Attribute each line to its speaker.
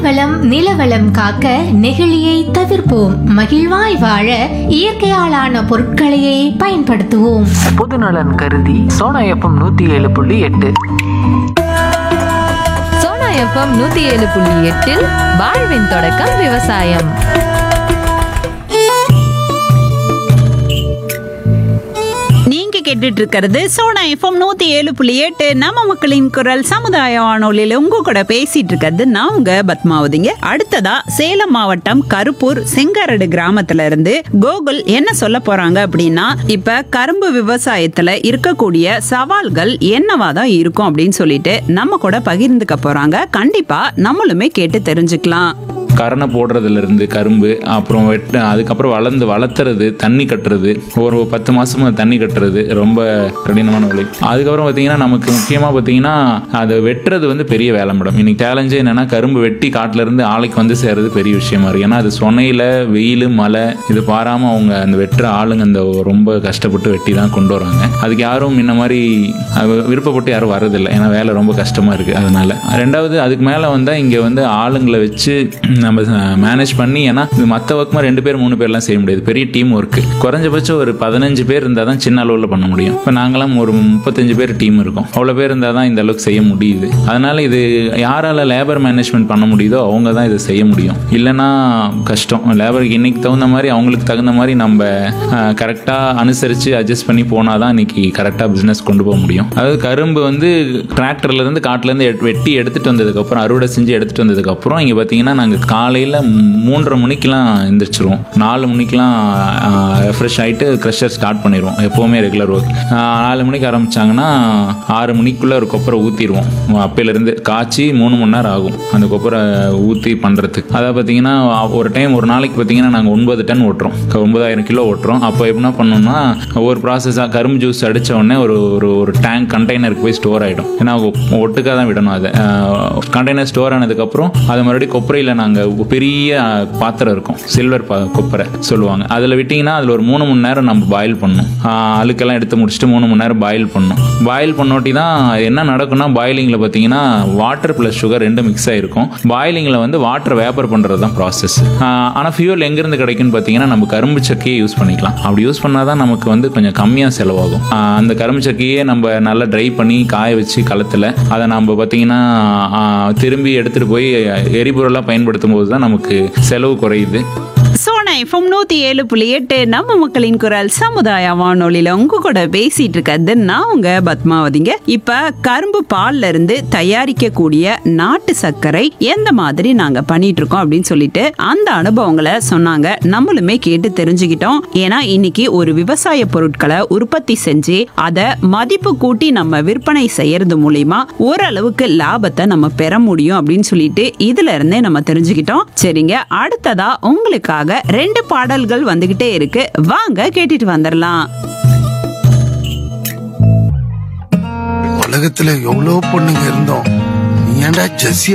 Speaker 1: நீர்வளம் நிலவளம் காக்க நெகிழியை தவிர்ப்போம் மகிழ்வாய் வாழ இயற்கையாலான பொருட்களையே பயன்படுத்துவோம்
Speaker 2: பொதுநலன் கருதி சோனா எஃப்எம் நூத்தி ஏழு புள்ளி எட்டு
Speaker 3: சோனா எஃப்எம் நூத்தி ஏழு புள்ளி எட்டில் வாழ்வின் தொடக்கம் விவசாயம்
Speaker 4: நீங்க கேட்டுட்டு இருக்கிறது சோனா எஃப்எம் நூத்தி ஏழு புள்ளி எட்டு நம்ம மக்களின் குரல் சமுதாய வானொலியில உங்க கூட பேசிட்டு இருக்கிறது நான் உங்க பத்மாவதிங்க அடுத்ததா சேலம் மாவட்டம் கருப்பூர் செங்காரடு கிராமத்துல இருந்து கோகுல் என்ன சொல்ல போறாங்க அப்படின்னா இப்ப கரும்பு விவசாயத்துல இருக்கக்கூடிய சவால்கள் என்னவா தான் இருக்கும் அப்படின்னு சொல்லிட்டு நம்ம கூட பகிர்ந்துக்க போறாங்க கண்டிப்பா நம்மளுமே கேட்டு தெரிஞ்சுக்கலாம்
Speaker 5: கரணை போடுறதுலேருந்து கரும்பு அப்புறம் வெட்ட அதுக்கப்புறம் வளர்ந்து வளர்த்துறது தண்ணி கட்டுறது ஒரு பத்து மாசமா தண்ணி கட்டுறது ரொம்ப கடினமான உழைப்பு அதுக்கப்புறம் பார்த்தீங்கன்னா நமக்கு முக்கியமாக பார்த்தீங்கன்னா அதை வெட்டுறது வந்து பெரிய வேலை மேடம் இன்னைக்கு சேலஞ்சே என்னன்னா கரும்பு வெட்டி காட்டுல இருந்து ஆலைக்கு வந்து சேர்றது பெரிய விஷயமா இருக்கு ஏன்னா அது சொனையில் வெயில் மழை இது பாராமல் அவங்க அந்த வெட்டுற ஆளுங்க அந்த ரொம்ப கஷ்டப்பட்டு வெட்டி தான் கொண்டு வராங்க அதுக்கு யாரும் முன்ன மாதிரி அது விருப்பப்பட்டு யாரும் வரதில்லை ஏன்னா வேலை ரொம்ப கஷ்டமா இருக்கு அதனால ரெண்டாவது அதுக்கு மேலே வந்தால் இங்கே வந்து ஆளுங்களை வச்சு நம்ம மேனேஜ் பண்ணி ஏன்னா இது மற்ற ஒர்க்குமா ரெண்டு பேர் மூணு பேர்லாம் செய்ய முடியாது பெரிய டீம் ஒர்க்கு குறைஞ்சபட்சம் ஒரு பதினஞ்சு பேர் இருந்தால் தான் சின்ன அளவில் பண்ண முடியும் இப்போ நாங்களாம் ஒரு முப்பத்தஞ்சு பேர் டீம் இருக்கோம் அவ்வளோ பேர் இருந்தால் தான் இந்த அளவுக்கு செய்ய முடியுது அதனால இது யாரால லேபர் மேனேஜ்மெண்ட் பண்ண முடியுதோ அவங்க தான் இதை செய்ய முடியும் இல்லைன்னா கஷ்டம் லேபருக்கு இன்னைக்கு தகுந்த மாதிரி அவங்களுக்கு தகுந்த மாதிரி நம்ம கரெக்டாக அனுசரித்து அட்ஜஸ்ட் பண்ணி போனால் தான் இன்னைக்கு கரெக்டாக பிஸ்னஸ் கொண்டு போக முடியும் அதாவது கரும்பு வந்து டிராக்டர்ல இருந்து காட்டுல இருந்து எட்- வெட்டி எடுத்துட்டு வந்ததுக்கப்புறம் அறுவடை செஞ்சு எடுத்துட்டு வந்ததுக்கப்புறம் இங்கே பார்த்தீங்கன்னா நாங்கள் காலையில் மூன்றரை மணிக்கெலாம் எந்திரிச்சிருவோம் நாலு மணிக்கெலாம் ரெஃப்ரெஷ் ஆகிட்டு க்ரெஷர் ஸ்டார்ட் பண்ணிடுவோம் எப்போவுமே ரெகுலர் ஒர்க் நாலு மணிக்கு ஆரம்பிச்சாங்கன்னா ஆறு மணிக்குள்ளே ஒரு கொப்பரை ஊற்றிடுவோம் அப்பையிலேருந்து காய்ச்சி மூணு மணி நேரம் ஆகும் அந்த கொப்பரை ஊற்றி பண்ணுறதுக்கு அதை பார்த்தீங்கன்னா ஒரு டைம் ஒரு நாளைக்கு பார்த்தீங்கன்னா நாங்கள் ஒன்பது டன் ஓட்டுறோம் க- ஒன்பதாயிரம் கிலோ ஓட்டுறோம் அப்போ என்ன பண்ணோம்னா ஒவ்வொரு ப்ராசஸாக கரும்பு ஜூஸ் அடித்த உடனே ஒரு ஒரு ஒரு டேங்க் கண்டெய்னருக்கு போய் ஸ்டோர் ஆகிடும் ஏன்னா ஒ- ஒட்டுக்கா தான் விடணும் அதை கண்டெய்னர் ஸ்டோர் ஆனதுக்கப்புறம் அதை மறுபடியும் கொப்பரையில் நாங்கள் பெரிய அஹ், பாத்திரம் இருக்கும் சில்வர் பா கொப்பரை சொல்லுவாங்க அதில் விட்டிங்கன்னா அதில் ஒரு மூணு மணி நேரம் நம்ம பாயில் பண்ணணும் அஹ், அழுக்கெல்லாம் எடுத்து முடிச்சுட்டு மூணு மணி நேரம் பாயில் பண்ணணும் பாயில் பண்ணோட்டி தான் என்ன நடக்கும்னா பாயிலிங்கில் பார்த்தீங்கன்னா வாட்டர் ப்ளஸ் சுகர் ரெண்டும் மிக்ஸ் ஆகிருக்கும் பாயிலிங்கில் வந்து வாட்டர் வேப்பர் பண்ணுறது தான் ப்ராசஸ் ஆனால் ஃபியூல் எங்கேருந்து கிடைக்குன்னு பார்த்தீங்கன்னா நம்ம கரும்பு சக்கையே யூஸ் பண்ணிக்கலாம் அப்படி யூஸ் பண்ணால் தான் நமக்கு வந்து கொஞ்சம் கம்மியாக செலவாகும் ஆஹ் அந்த கரும்பு சக்கையே நம்ம நல்லா ட்ரை பண்ணி காய வச்சு களத்தில் அதை நம்ம பார்த்தீங்கன்னா ஆஹ் திரும்பி எடுத்துகிட்டு போய் எரிபொருளாக பயன்படுத்தும் போது தான் நமக்கு செலவு குறையுது
Speaker 4: சோனா எஃப்எம் நூத்தி ஏழு புள்ளி எட்டு நம்ம மக்களின் குரல் சமுதாய வானொலியில உங்க கூட பேசிட்டு இருக்கிறது நான் உங்க பத்மாவதிங்க இப்ப கரும்பு பால்ல இருந்து தயாரிக்கக்கூடிய நாட்டு சர்க்கரை எந்த மாதிரி நாங்க பண்ணிட்டு இருக்கோம் அப்படின்னு சொல்லிட்டு அந்த அனுபவங்களை சொன்னாங்க நம்மளுமே கேட்டு தெரிஞ்சுக்கிட்டோம் ஏன்னா இன்னைக்கு ஒரு விவசாய பொருட்களை உற்பத்தி செஞ்சு அதை மதிப்பு கூட்டி நம்ம விற்பனை செய்யறது மூலியமா ஓரளவுக்கு லாபத்தை நம்ம பெற முடியும் அப்படின்னு சொல்லிட்டு இதுல இருந்தே நம்ம தெரிஞ்சுக்கிட்டோம் சரிங்க அடுத்ததா உங்களுக்காக ரெண்டு பாடல்கள் வந்துகிட்டே இருக்கு வாங்க கேட்டுட்டு வந்துடலாம்
Speaker 6: உலகத்துல எவ்வளவு பொண்ணுங்க இருந்தோம் நீ ஏன்டா ஜெஸ்ஸி